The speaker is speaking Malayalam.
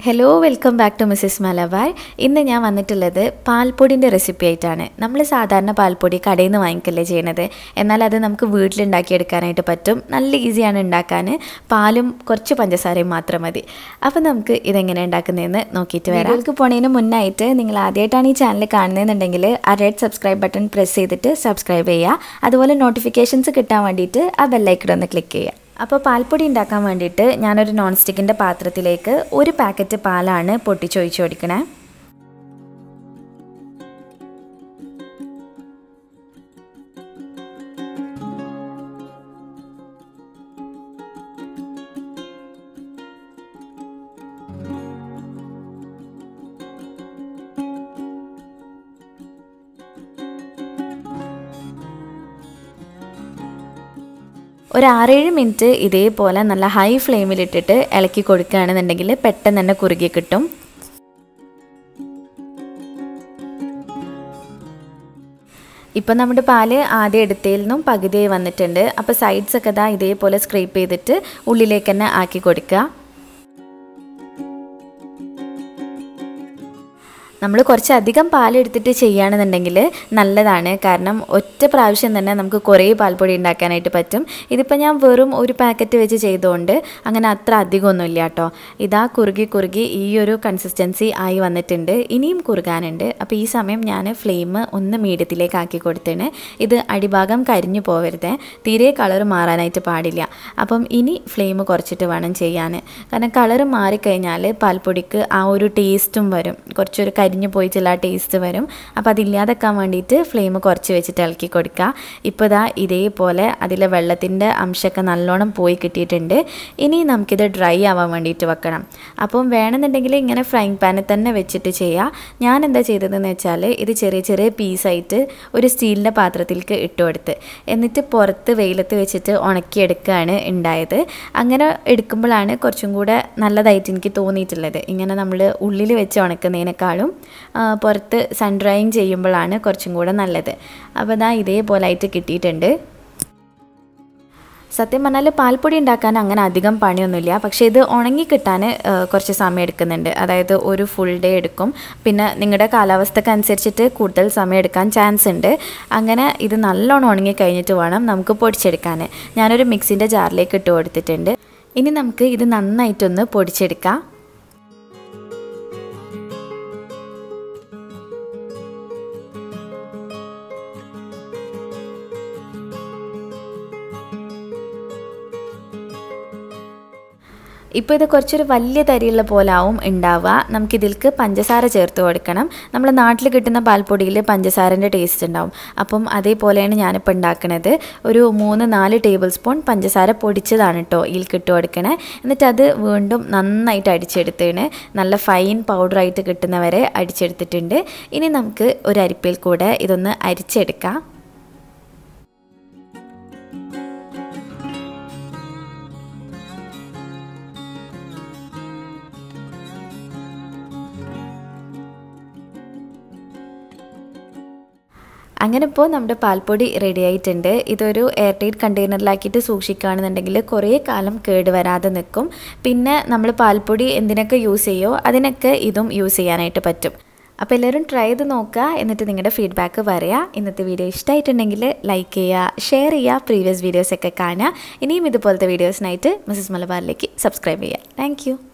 hello welcome back to Mrs Malabar ഇന്ന് ഞാൻ വന്നിട്ടുള്ളത് പാൽപ്പൊടിൻ്റെ റെസിപ്പി ആയിട്ടാണ് നമ്മൾ സാധാരണ പാൽപ്പൊടി കടയിൽ നിന്ന് വാങ്ങിക്കല്ലേ ചെയ്യണത് എന്നാൽ അത് നമുക്ക് വീട്ടിലുണ്ടാക്കിയെടുക്കാനായിട്ട് പറ്റും നല്ല ഈസിയാണ് ഉണ്ടാക്കാൻ പാലും കുറച്ച് പഞ്ചസാരയും മാത്രം മതി അപ്പോൾ നമുക്ക് ഇതെങ്ങനെ ഉണ്ടാക്കുന്നതെന്ന് നോക്കിയിട്ട് വരാം വീഡിയോക്ക് പോണതിന് മുന്നായിട്ട് നിങ്ങൾ ആദ്യമായിട്ടാണ് ഈ ചാനൽ കാണുന്നതെന്നുണ്ടെങ്കിൽ ആ റെഡ് സബ്സ്ക്രൈബ് ബട്ടൺ പ്രസ് ചെയ്തിട്ട് സബ്സ്ക്രൈബ് ചെയ്യുക അതുപോലെ നോട്ടിഫിക്കേഷൻസ് കിട്ടാൻ വേണ്ടിയിട്ട് ആ ബെല്ലൈക്കൺ ഒന്ന് ക്ലിക്ക് ചെയ്യുക അപ്പോൾ പാൽപ്പൊടി ഉണ്ടാക്കാൻ വേണ്ടിയിട്ട് ഞാനൊരു നോൺ സ്റ്റിക്കിൻ്റെ പാത്രത്തിലേക്ക് ഒരു പാക്കറ്റ് പാലാണ് പൊട്ടിച്ചൊഴിച്ച് കൊടുക്കണേ ഒരു ആറേഴ് മിനിറ്റ് ഇതേപോലെ നല്ല ഹൈ ഫ്ലെയിമിലിട്ടിട്ട് ഇളക്കി കൊടുക്കുകയാണെന്നുണ്ടെങ്കിൽ പെട്ടെന്ന് തന്നെ കുറുകി കിട്ടും ഇപ്പം നമ്മുടെ പാല് ആദ്യം എടുത്തതിൽ നിന്നും പകുതിയായി വന്നിട്ടുണ്ട് അപ്പോൾ സൈഡ്സ് ഒക്കെ ഇതാ ഇതേപോലെ സ്ക്രേപ്പ് ചെയ്തിട്ട് ഉള്ളിലേക്ക് തന്നെ ആക്കി കൊടുക്കുക നമ്മൾ കുറച്ചധികം പാലെടുത്തിട്ട് ചെയ്യുകയാണെന്നുണ്ടെങ്കിൽ നല്ലതാണ് കാരണം ഒറ്റ പ്രാവശ്യം തന്നെ നമുക്ക് കുറേ പാൽപ്പൊടി ഉണ്ടാക്കാനായിട്ട് പറ്റും ഇതിപ്പോൾ ഞാൻ വെറും ഒരു പാക്കറ്റ് വെച്ച് ചെയ്തുകൊണ്ട് അങ്ങനെ അത്ര അധികമൊന്നുമില്ല കേട്ടോ ഇതാ കുറുകി കുറുകി ഈ ഒരു കൺസിസ്റ്റൻസി ആയി വന്നിട്ടുണ്ട് ഇനിയും കുറുകാനുണ്ട് അപ്പോൾ ഈ സമയം ഞാൻ ഫ്ലെയിം ഒന്ന് മീഡിയത്തിലേക്ക് ആക്കി കൊടുത്തേണ് ഇത് അടിഭാഗം കരിഞ്ഞു പോവരുത് തീരെ കളർ മാറാനായിട്ട് പാടില്ല അപ്പം ഇനി ഫ്ലെയിം കുറച്ചിട്ട് വേണം ചെയ്യാൻ കാരണം കളർ മാറിക്കഴിഞ്ഞാൽ പാൽപ്പൊടിക്ക് ആ ഒരു ടേസ്റ്റും വരും കുറച്ചൊരു കരിഞ്ഞു പോയിട്ടുള്ള ആ ടേസ്റ്റ് വരും അപ്പോൾ അതില്ലാതാക്കാൻ വേണ്ടിയിട്ട് ഫ്ലെയിം കുറച്ച് വെച്ചിട്ട് ഇളക്കി കൊടുക്കുക ഇപ്പോൾ ഇതാ ഇതേപോലെ അതിലെ വെള്ളത്തിൻ്റെ അംശമൊക്കെ നല്ലോണം പോയി കിട്ടിയിട്ടുണ്ട് ഇനി നമുക്കിത് ഡ്രൈ ആവാൻ വേണ്ടിയിട്ട് വെക്കണം അപ്പം വേണമെന്നുണ്ടെങ്കിൽ ഇങ്ങനെ ഫ്രൈങ് പാനിൽ തന്നെ വെച്ചിട്ട് ചെയ്യുക ഞാൻ എന്താ ചെയ്തതെന്ന് വെച്ചാൽ ഇത് ചെറിയ ചെറിയ പീസായിട്ട് ഒരു സ്റ്റീലിൻ്റെ പാത്രത്തിലേക്ക് ഇട്ട് കൊടുത്ത് എന്നിട്ട് പുറത്ത് വെയിലത്ത് വെച്ചിട്ട് ഉണക്കിയെടുക്കുകയാണ് ഉണ്ടായത് അങ്ങനെ എടുക്കുമ്പോഴാണ് കുറച്ചും കൂടെ നല്ലതായിട്ട് എനിക്ക് തോന്നിയിട്ടുള്ളത് ഇങ്ങനെ നമ്മൾ ഉള്ളിൽ വെച്ച് ഉണക്കുന്നതിനേക്കാളും പുറത്ത് സൺ ഡ്രൈയിങ് ചെയ്യുമ്പോഴാണ് കുറച്ചും കൂടെ നല്ലത് അപ്പോൾ ഇതാ ഇതേപോലെ ആയിട്ട് കിട്ടിയിട്ടുണ്ട് സത്യം പറഞ്ഞാൽ പാൽപ്പൊടി ഉണ്ടാക്കാൻ അങ്ങനെ അധികം പണിയൊന്നുമില്ല പക്ഷേ ഇത് ഉണങ്ങി കിട്ടാൻ കുറച്ച് സമയം എടുക്കുന്നുണ്ട് അതായത് ഒരു ഫുൾ ഡേ എടുക്കും പിന്നെ നിങ്ങളുടെ കാലാവസ്ഥക്ക് അനുസരിച്ചിട്ട് കൂടുതൽ സമയം എടുക്കാൻ ചാൻസ് ഉണ്ട് അങ്ങനെ ഇത് നല്ലോണം ഉണങ്ങി കഴിഞ്ഞിട്ട് വേണം നമുക്ക് പൊടിച്ചെടുക്കാൻ ഞാനൊരു മിക്സിൻ്റെ ജാറിലേക്ക് ഇട്ട് കൊടുത്തിട്ടുണ്ട് ഇനി നമുക്ക് ഇത് നന്നായിട്ടൊന്ന് പൊടിച്ചെടുക്കാം ഇപ്പോൾ ഇത് കുറച്ചൊരു വലിയ തരിയുള്ള പോലാവും ഉണ്ടാവുക നമുക്കിതിലേക്ക് പഞ്ചസാര ചേർത്ത് കൊടുക്കണം നമ്മൾ നാട്ടിൽ കിട്ടുന്ന പാൽപ്പൊടിയിൽ പഞ്ചസാരൻ്റെ ടേസ്റ്റ് ഉണ്ടാവും അപ്പം അതേപോലെയാണ് ഞാനിപ്പോൾ ഉണ്ടാക്കുന്നത് ഒരു മൂന്ന് നാല് ടേബിൾ സ്പൂൺ പഞ്ചസാര പൊടിച്ചതാണ് കേട്ടോ ഇതിൽ ഇട്ട് കൊടുക്കണേ എന്നിട്ട് അത് വീണ്ടും നന്നായിട്ട് അടിച്ചെടുത്തേണ് നല്ല ഫൈൻ പൗഡറായിട്ട് കിട്ടുന്നവരെ അടിച്ചെടുത്തിട്ടുണ്ട് ഇനി നമുക്ക് ഒരു അരിപ്പയിൽ കൂടെ ഇതൊന്ന് അരിച്ചെടുക്കാം അങ്ങനെ ഇപ്പോൾ നമ്മുടെ പാൽപ്പൊടി റെഡി ആയിട്ടുണ്ട് ഇതൊരു എയർ ടൈറ്റ് കണ്ടെയ്നറിലാക്കിയിട്ട് സൂക്ഷിക്കുകയാണെന്നുണ്ടെങ്കിൽ കുറേ കാലം കേടുവരാതെ നിൽക്കും പിന്നെ നമ്മൾ പാൽപ്പൊടി എന്തിനൊക്കെ യൂസ് ചെയ്യുമോ അതിനൊക്കെ ഇതും യൂസ് ചെയ്യാനായിട്ട് പറ്റും അപ്പോൾ എല്ലാവരും ട്രൈ ചെയ്ത് നോക്കുക എന്നിട്ട് നിങ്ങളുടെ ഫീഡ്ബാക്ക് പറയുക ഇന്നത്തെ വീഡിയോ ഇഷ്ടമായിട്ടുണ്ടെങ്കിൽ ലൈക്ക് ചെയ്യുക ഷെയർ ചെയ്യുക പ്രീവിയസ് വീഡിയോസൊക്കെ കാണുക ഇനിയും ഇതുപോലത്തെ വീഡിയോസിനായിട്ട് മിസ്സസ് മലബാറിലേക്ക് സബ്സ്ക്രൈബ് ചെയ്യുക താങ്ക്